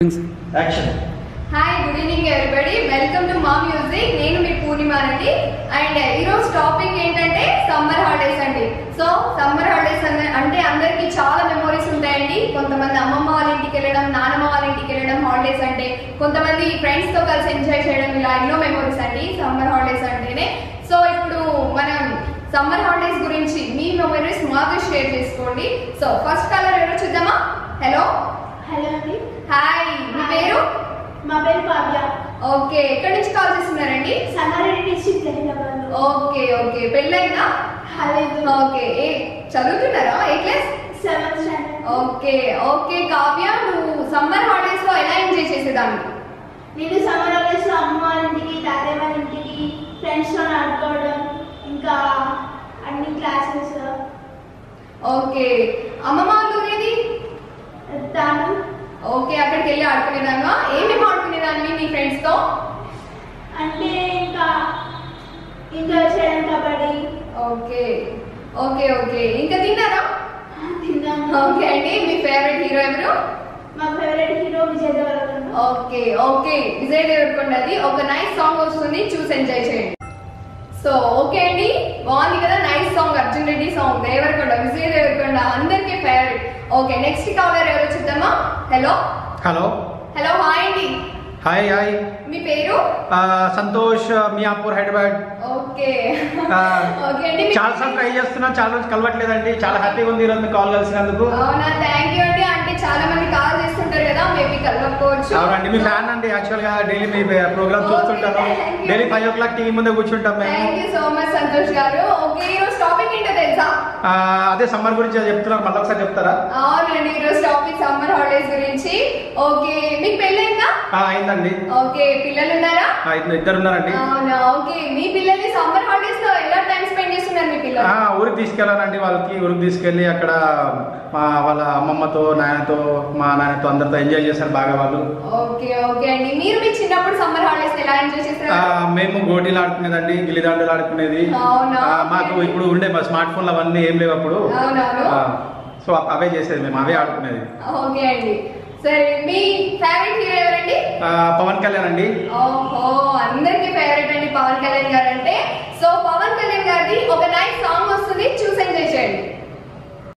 Means action hi good evening everybody welcome to మా music నేను మీ పూర్ణిమానండి అండ్ ఈరోజు టాపిక్ ఏంటంటే సమ్మర్ హాలిడేస్ అండి సో సమ్మర్ హాలిడేస్ అంటే అందరికి చాలా మెమోరీస్ ఉంటాయండి కొంతమంది అమ్మమ్మ వాళ్ళ ఇంటికి వెళ్ళడం నానమ్మ వాళ్ళ ఇంటికి వెళ్ళడం హాలిడేస్ అంటే కొంతమంది ఫ్రెండ్స్ తో కలిసి ఎంజాయ్ చేయడం ఇలా ఎన్నో మెమోరీస్ అండి సమ్మర్ హాలిడేస్ అంటేనే సో ఇప్పుడు మనం సమ్మర్ హాలిడేస్ గురించి మీ మెమోరీస్ మాతో షేర్ చేసుకోండి సో ఫస్ట్ కలర్ ఎవరో చూద్దామా హలో హలో అండి హాయ్ మీ పేరు మా పేరు కావ్య ఓకే ఎక్కడి నుంచి కాల్ చేస్తున్నారండి సంగారెడ్డి డిస్ట్రిక్ట్ హైదరాబాద్ లో ఓకే ఓకే పెళ్ళైందా హలేదు ఓకే ఏ చదువుతున్నారా ఏ class seventh standard okay okay Kavya నువ్వు సమ్మర్ హాలిడేస్ లో ఎలా ఎంజాయ్ చేసేదాన్ని నేను సమ్మర్ హాలిడేస్ లో అమ్మ వాళ్ళ ఇంటికి తాతయ్య వాళ్ళ ఇంటికి ఫ్రెండ్స్ తో ఆడుకోవడం ఇంకా అన్ని క్లాసెస్ ఓకే అమ్మమ్మ వాళ్ళ ఊరేది తాను ఓకే అక్కడికి వెళ్ళి ఆడుకునేదాన్నా ఏమేమి ఆడుకునేదాన్ని మీ ఫ్రెండ్స్ తో అంటే ఇంకా ఎంజాయ్ చేయడం కబడ్డీ ఓకే ఓకే ఓకే ఇంకా తిన్నారా తిన్నాము ఓకే అండి మీ ఫేవరెట్ హీరో ఎవరు మా favourite hero Vijay Devarakonda okay okay Vijay దేవరకొండది ఒక నైస్ సాంగ్ వస్తుంది చూసి ఎంజాయ్ చేయండి సో ఓకే అండి బాగుంది కదా nice song Arjun Reddy song Devarakonda Vijay Devarakonda అందరికీ ఫేవరెట్ ఓకే నెక్స్ట్ కాలర్ ఎవరు చూద్దామా హలో హలో హలో హాయ్ అండి హాయ్ హాయ్ మీ పేరు సంతోష్ మియాపూర్ హైదరాబాద్ ఓకే ఆ, ఓకే అండి మీ- చాలా సార్లు ట్రై చేస్తున్నాం చాలా రోజు కలవట్లేదండి చాలా హ్యాపీగా ఉంది ఈరోజు కాల్ కలిసినందుకు అవునా థ్యాంక్ యూ అండి అంటే చాలా మంది కాల్ చేస్తుంటారు కదా మేబీ కలవకపోవచ్చు అవునండి మీ ఫ్యాన్ అండి యాక్చువల్ గా డైలీ మీ ప్రోగ్రామ్ చూస్తుంటాను Okay, thank you. Daily five o'clock TV ముందే కూర్చుంటాం మేము thank you so much Santosh గారు ఓకే ఈరోజు టాపిక్ ఏంటో తెలుసా ఆ, అదే సమ్మర్ గురించి చెప్తున్నారు మళ్ళీ ఒకసారి చెప్తారా అవునండి ఈరోజు టాపిక్ సమ్మర్ హాలిడేస్ గురించి ఓకే మీకు పెళ్ళైందా ఆ, అయిందండి ఓకే పిల్లలు ఉన్నారా ఆ, ఇద్దరు ఇద్దరు ఉన్నారండి అవునా ఓకే మీ పిల్లల్ని సమ్మర్ హాలిడేస్ లో ఎలా టైం స్పెండ్ చేస్తున్నారు మీ ఆ, పిల్లలు ఊరికి తీసుకెళ్ళానండి వాళ్ళకి ఊరికి తీసుకెళ్ళి అక్కడ మా వాళ్ళ అమ్మమ్మతో నాయనతో మా నాయనతో అందరితో ఎంజాయ్ చేశారు బాగా వాళ్ళు ఓకే ఓకే అండి మీరు మీ చిన్నప్పుడు సమ్మర్ హాలిడేస్ ఎలా ఎంజాయ్ ఆ, చేస్తారు మేము గోటీలు ఆడుకునేదండి గిల్లిదాండలు ఆడుకునేది అవునా? ఆ, మాకు ఇప్పుడు ఉండే మా స్మార్ట్ ఫోన్లు అవన్నీ ఏం లేవు అప్పుడు అవునవును. ఆ, సో అవే చేసేది మేము అవే ఆడుకునేది ఓకే అండి సరే మీ ఫేవరెట్ హీరో ఎవరండి ఆ, పవన్ కళ్యాణ్ అండి ఓహో అందరికి ఫేవరెట్ అండి పవన్ కళ్యాణ్ గారు అంటే సో పవన్ కళ్యాణ్ గారిది ఒక నైట్ సాంగ్ వస్తుంది చూసి ఎంజాయ్ చేయండి